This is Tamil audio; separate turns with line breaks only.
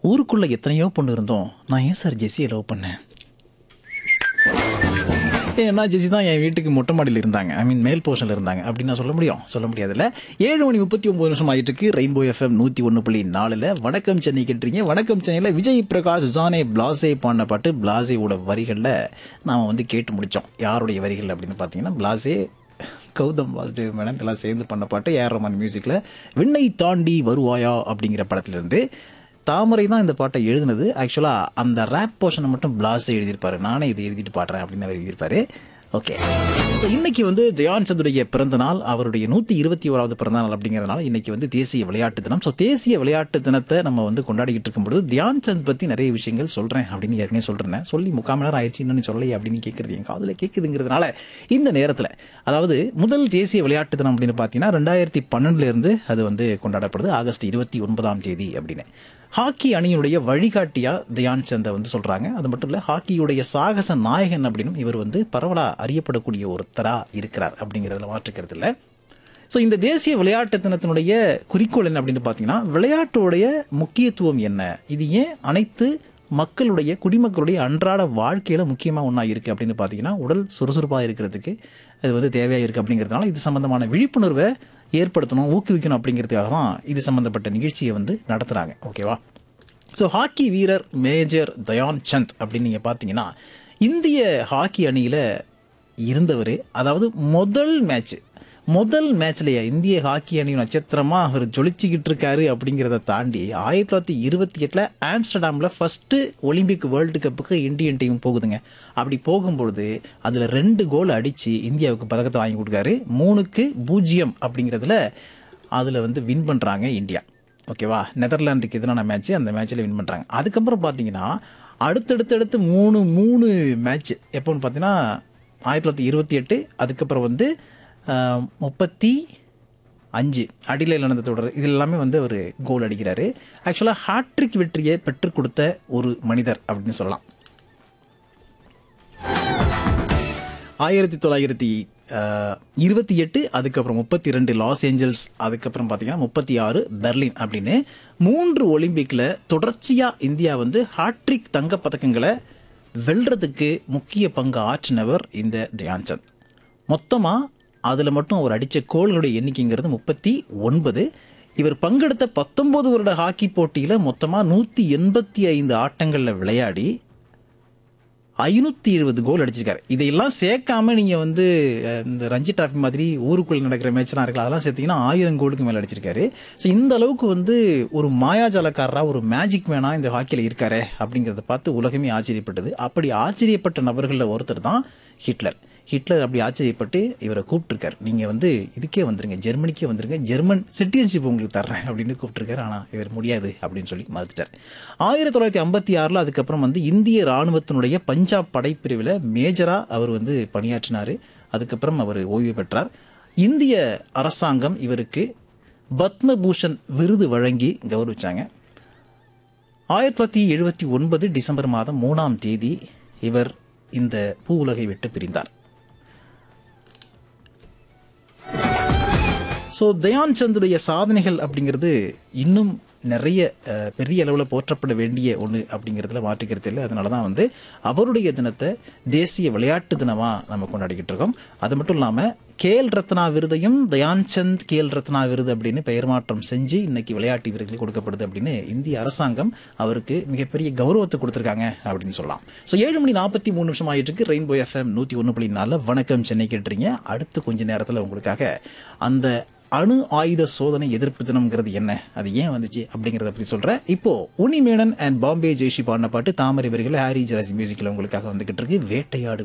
ஊருக்குள்ள எத்தனையோ பொண்ணு இருந்தோம் நான் ஏன் சார் ஜெஸ்ஸியை லவ் பண்ணேன் ஏன்னா ஜெஸி தான் என் வீட்டுக்கு மொட்டை மாடியில் இருந்தாங்க ஐ மீன் மேல் போர்ஷனில் இருந்தாங்க அப்படின்னு நான் சொல்ல முடியும் சொல்ல முடியாதுல்ல ஏழு மணி முப்பத்தி ஒன்பது நிமிஷம் ஆயிட்டு இருக்கு ரெயின்போ எஃப்எம் நூற்றி ஒன்று புள்ளி நாலில் வணக்கம் சென்னை கேட்டுறீங்க வணக்கம் சென்னையில் விஜய் பிரகாஷ் சுசானே பிளாசே பாடின பாட்டு பிளாசேவோட வரிகளில் நாம் வந்து கேட்டு முடித்தோம் யாருடைய வரிகள் அப்படின்னு பார்த்தீங்கன்னா பிளாசே கௌதம் வாசுதேவ் மேடம் எல்லாம் சேர்ந்து பண்ண பாட்டு ஏஆர் ரஹ்மான் மியூசிக்கில் விண்ணை தாண்டி வருவாயா அப்படிங்கிற படத்திலிருந்து தாமரை தான் இந்த பாட்டை எழுதினது ஆக்சுவலாக அந்த ரேப் போர்ஷனை மட்டும் பிளாஸ் எழுதியிருப்பாரு நானே இது எழுதிட்டு பாடுறேன் அப்படின்னு அவர் எழுதியிருப்பாரு ஓகே ஸோ இன்னைக்கு வந்து ஜெயான் சந்துடைய பிறந்த நாள் அவருடைய நூற்றி இருபத்தி ஓராவது பிறந்த நாள் அப்படிங்கிறதுனால இன்னைக்கு வந்து தேசிய விளையாட்டு தினம் ஸோ தேசிய விளையாட்டு தினத்தை நம்ம வந்து கொண்டாடிக்கிட்டு இருக்கும்போது தியான் சந்த் பற்றி நிறைய விஷயங்கள் சொல்கிறேன் அப்படின்னு ஏற்கனவே சொல்கிறேன் சொல்லி முக்கால் மணி நேரம் ஆயிடுச்சு இன்னும் சொல்லலையே அப்படின்னு கேட்குறது என் காதில் கேட்குதுங்கிறதுனால இந்த நேரத்தில் அதாவது முதல் தேசிய விளையாட்டு தினம் அப்படின்னு பார்த்தீங்கன்னா ரெண்டாயிரத்தி பன்னெண்டுலேருந்து அது வந்து கொண்டாடப்படுது ஆகஸ்ட் இருபத்தி ஒன்பதாம் தேதி அப்படின்னு ஹாக்கி அணியினுடைய வழிகாட்டியா தியான் சந்தை வந்து சொல்றாங்க அது மட்டும் இல்ல ஹாக்கியுடைய சாகச நாயகன் அப்படின்னு இவர் வந்து பரவலா அறியப்படக்கூடிய ஒருத்தரா இருக்கிறார் அப்படிங்கிறதுல மாற்றுக்கிறது இல்லை ஸோ இந்த தேசிய விளையாட்டு தினத்தினுடைய குறிக்கோள் என்ன அப்படின்னு பார்த்தீங்கன்னா விளையாட்டுடைய முக்கியத்துவம் என்ன இது ஏன் அனைத்து மக்களுடைய குடிமக்களுடைய அன்றாட வாழ்க்கையில் முக்கியமாக ஒன்றா இருக்குது அப்படின்னு பார்த்தீங்கன்னா உடல் சுறுசுறுப்பாக இருக்கிறதுக்கு அது வந்து தேவையாக இருக்குது அப்படிங்கிறதுனால இது சம்மந்தமான விழிப்புணர்வை ஏற்படுத்தணும் ஊக்குவிக்கணும் அப்படிங்கிறதுக்காக தான் இது சம்மந்தப்பட்ட நிகழ்ச்சியை வந்து நடத்துகிறாங்க ஓகேவா ஸோ ஹாக்கி வீரர் மேஜர் தயான் சந்த் அப்படின்னு நீங்கள் பார்த்தீங்கன்னா இந்திய ஹாக்கி அணியில் இருந்தவர் அதாவது முதல் மேட்ச் முதல் மேட்ச்லயே இந்திய ஹாக்கி அணி நட்சத்திரமா அவர் ஜொலிச்சுக்கிட்டு இருக்காரு அப்படிங்கிறத தாண்டி ஆயிரத்தி தொள்ளாயிரத்தி இருபத்தி எட்டில் ஆம்ஸ்டர்டாமில் ஃபர்ஸ்ட் ஒலிம்பிக் வேர்ல்டு கப்புக்கு இந்தியன் டீம் போகுதுங்க அப்படி போகும்பொழுது அதில் ரெண்டு கோல் அடித்து இந்தியாவுக்கு பதக்கத்தை வாங்கி கொடுக்காரு மூணுக்கு பூஜ்ஜியம் அப்படிங்கிறதுல அதில் வந்து வின் பண்ணுறாங்க இந்தியா ஓகேவா நெதர்லாண்டுக்கு எதிரான மேட்ச் அந்த மேட்ச்சில் வின் பண்ணுறாங்க அதுக்கப்புறம் பார்த்தீங்கன்னா அடுத்தடுத்தடுத்து மூணு மூணு மேட்ச் எப்போன்னு பார்த்தீங்கன்னா ஆயிரத்தி தொள்ளாயிரத்தி இருபத்தி எட்டு அதுக்கப்புறம் வந்து ஆஹ், முப்பத்தி அஞ்சு அடியில் நடந்த தொடர் இது எல்லாமே வந்து அவர் கோல் அடிக்கிறாரு ஆக்சுவலாக ஹாட்ரிக் வெற்றியை பெற்றுக் கொடுத்த ஒரு மனிதர் அப்படின்னு சொல்லலாம் ஆயிரத்தி தொள்ளாயிரத்தி ஆஹ், இருபத்தி எட்டு அதுக்கப்புறம் முப்பத்தி ரெண்டு லாஸ் ஏஞ்சல்ஸ் அதுக்கப்புறம் பார்த்தீங்கன்னா முப்பத்தி ஆறு பெர்லின் அப்படின்னு மூன்று ஒலிம்பிக்கில் தொடர்ச்சியாக இந்தியா வந்து ஹாட்ரிக் தங்கப் பதக்கங்களை வெல்றதுக்கு முக்கிய பங்கு ஆற்றினவர் இந்த தியான்சந்த் மொத்தமாக அதில் மட்டும் அவர் அடித்த கோல்களுடைய எண்ணிக்கைங்கிறது முப்பத்தி ஒன்பது இவர் பங்கெடுத்த பத்தொன்பது வருட ஹாக்கி போட்டியில் மொத்தமாக நூற்றி எண்பத்தி ஐந்து ஆட்டங்களில் விளையாடி ஐநூற்றி எழுபது கோல் அடிச்சிருக்காரு இதையெல்லாம் சேர்க்காம நீங்கள் வந்து அஹ், இந்த ரஞ்சி டிராஃபி மாதிரி ஊருக்குள்ள நடக்கிற மேட்ச்லாம் இருக்குல்ல அதெல்லாம் சேர்த்தீங்கன்னா ஆயிரம் கோலுக்கு மேலே அடிச்சிருக்காரு ஸோ இந்த அளவுக்கு வந்து ஒரு மாயாஜாலக்காரராக ஒரு மேஜிக் மேனா இந்த ஹாக்கியில் இருக்காரே அப்படிங்கிறத பார்த்து உலகமே ஆச்சரியப்பட்டது அப்படி ஆச்சரியப்பட்ட நபர்களில் ஒருத்தர் தான் ஹிட்லர் ஹிட்லர் அப்படி ஆச்சரியப்பட்டு இவரை கூப்பிட்டுருக்காரு நீங்கள் வந்து இதுக்கே வந்துருங்க ஜெர்மனிக்கே வந்துருங்க ஜெர்மன் சிட்டிசன்ஷிப் உங்களுக்கு தர்றேன் அப்படின்னு கூப்பிட்டுருக்காரு ஆனால் இவர் முடியாது அப்படின்னு சொல்லி மறுத்துட்டார் ஆயிரத்தி தொள்ளாயிரத்தி ஐம்பத்தி ஆறில் அதுக்கப்புறம் வந்து இந்திய ராணுவத்தினுடைய பஞ்சாப் படைப்பிரிவில் மேஜராக அவர் வந்து பணியாற்றினார் அதுக்கப்புறம் அவர் ஓய்வு பெற்றார் இந்திய அரசாங்கம் இவருக்கு பத்மபூஷன் விருது வழங்கி கௌரவிச்சாங்க ஆயிரத்தி தொள்ளாயிரத்தி எழுபத்தி ஒன்பது டிசம்பர் மாதம் மூணாம் தேதி இவர் இந்த பூ உலகை விட்டு பிரிந்தார் ஸோ தயான் சந்துடைய சாதனைகள் அப்படிங்கிறது இன்னும் நிறைய அஹ், பெரிய அளவில் போற்றப்பட வேண்டிய ஒன்று அப்படிங்கிறதுல மாற்றிக்கிறது இல்லை அதனால தான் வந்து அவருடைய தினத்தை தேசிய விளையாட்டு தினமாக நம்ம கொண்டாடிக்கிட்டு இருக்கோம் அது மட்டும் இல்லாமல் கேல் ரத்னா விருதையும் தயான் சந்த் கேல் ரத்னா விருது அப்படின்னு பெயர் மாற்றம் செஞ்சு இன்னைக்கு விளையாட்டு வீரர்களுக்கு கொடுக்கப்படுது அப்படின்னு இந்திய அரசாங்கம் அவருக்கு மிகப்பெரிய கௌரவத்தை கொடுத்துருக்காங்க அப்படின்னு சொல்லலாம் ஸோ ஏழு மணி நாற்பத்தி மூணு நிமிஷம் ஆயிட்டு இருக்கு ரெயின்போ எஃப்எம் நூற்றி ஒன்று புள்ளி நாலில் வணக்கம் சென்னை கேட்டுறீங்க அடுத்து கொஞ்ச நேரத்தில் உங்களுக்காக அந்த அணு ஆயுத சோதனை எதிர்ப்பு தினம்ங்கிறது என்ன அது ஏன் வந்துச்சு அப்படிங்கிறத பற்றி சொல்கிறேன் இப்போ உனிமேனன் அண்ட் பாம்பே ஜெய்ஷி பாடின பாட்டு தாமரை வரிகள் ஹாரி ஜெராசி மியூசிக்கில் உங்களுக்காக வந்துகிட்டு இருக்கு வேட்டையாடு